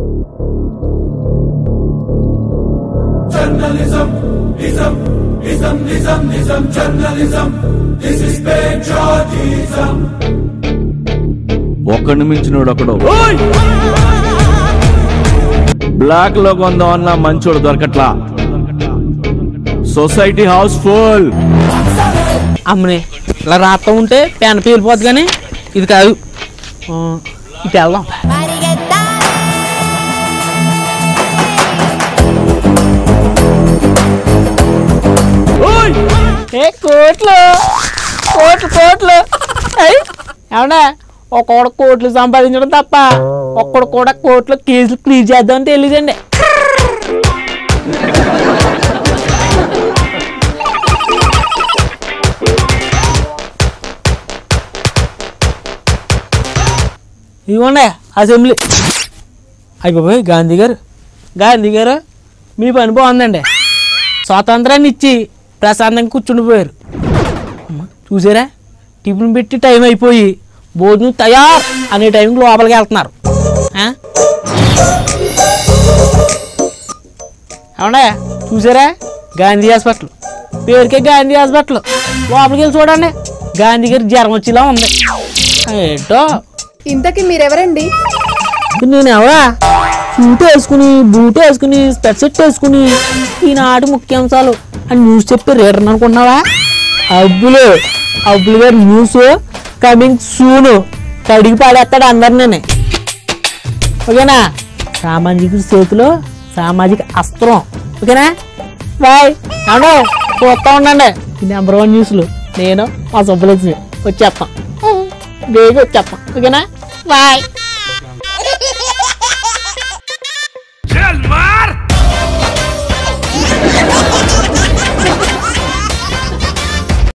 Journalism, ism, ism, ism, ism, journalism. This is patriotism. ఒక్కడిని మించినోడు ఒకడు black లో కొందాం అన్న మంచోడు దొరకట్లా సొసైటీ హౌస్ ఫుల్ అమ్మని ఇలా రాస్తా ఉంటే పెన్ పేలిపోద్ది కానీ ఇది కాదు ఆ, ఇటు వెళ్దాం ఏ కోట్లు కోట్లు కోట్లు అయ్ ఏమన్నా ఒక్కొక్కడు కోట్లు సంపాదించడం తప్ప ఒక్కడు కూడా కోట్లు కేసులు క్లియర్ చేద్దామని తెలియదండి ఇవ్వండి అసెంబ్లీ అయిపోయి గాంధీ గారు గాంధీ గారు మీ పని బాగుందండి స్వాతంత్రాన్ని ఇచ్చి ప్రశాంతంగా కూర్చుండిపోయారు అమ్మ, చూసారా టిఫిన్ పెట్టి టైం అయిపోయి భోజనం తయారు అనే టైంకి లోపలికి వెళ్తున్నారు ఆ? అవునా చూసారా గాంధీ హాస్పిటల్ పేరుకే గాంధీ హాస్పిటల్ లోపలికి వెళ్ళి చూడండి గాంధీ గారి జ్వరం వచ్చేలా ఉంది ఏంటో ఇంతకీ మీరెవరండి నేను ఎవరా సూట్ వేసుకుని బూట్ వేసుకుని స్పెట్సెట్ వేసుకుని ఈనాటి ముఖ్యాంశాలు అని న్యూస్ చెప్పి రీడర్ అనుకున్నావా అబ్బులు అబ్బులు గారు న్యూస్ కమింగ్ సూన్ కడిగి పాడేస్తాడు అందరినీ ఓకేనా సామాజిక చేతిలో సామాజిక అస్త్రం ఓకేనా బాయ్ అవును చూస్తూ ఉండండి ఈ నెంబర్ వన్ న్యూస్లు నేను మా సబ్బులక్ష్మి వచ్చేస్తాం బేగా వచ్చేస్తాం ఓకేనా బాయ్